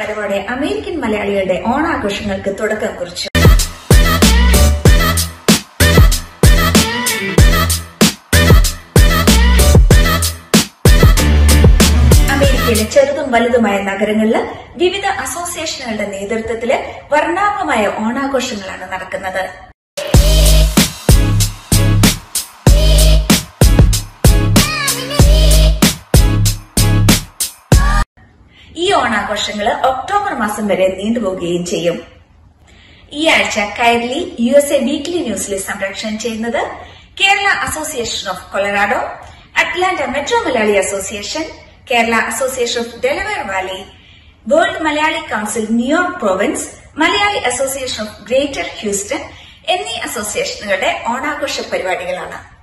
വരവോടെ അമേരിക്കൻ മലയാളികളുടെ ഓണാഘോഷങ്ങൾക്ക് തുടക്കം കുറിച്ചു അമേരിക്കയിലെ ചെറുതും വലുതുമായ നഗരങ്ങളിൽ വിവിധ അസോസിയേഷനുകളുടെ നേതൃത്വത്തില് വർണ്ണാഭമായ ഓണാഘോഷങ്ങളാണ് നടക്കുന്നത് ഈ ഓണാഘോഷങ്ങൾ ഒക്ടോബർ മാസം വരെ നീണ്ടുപോവുകയും ചെയ്യും ഈ ആഴ്ച Kairali U S A weekly ന്യൂസിൽ സംരക്ഷണം ചെയ്യുന്നത് Kerala association of Colorado Atlanta metro Malayali association Kerala association of Delaware valley world Malayali council New York province Malayali association of greater Houston എന്നീ അസോസിയേഷനുകളുടെ ഓണാഘോഷ പരിപാടികളാണ്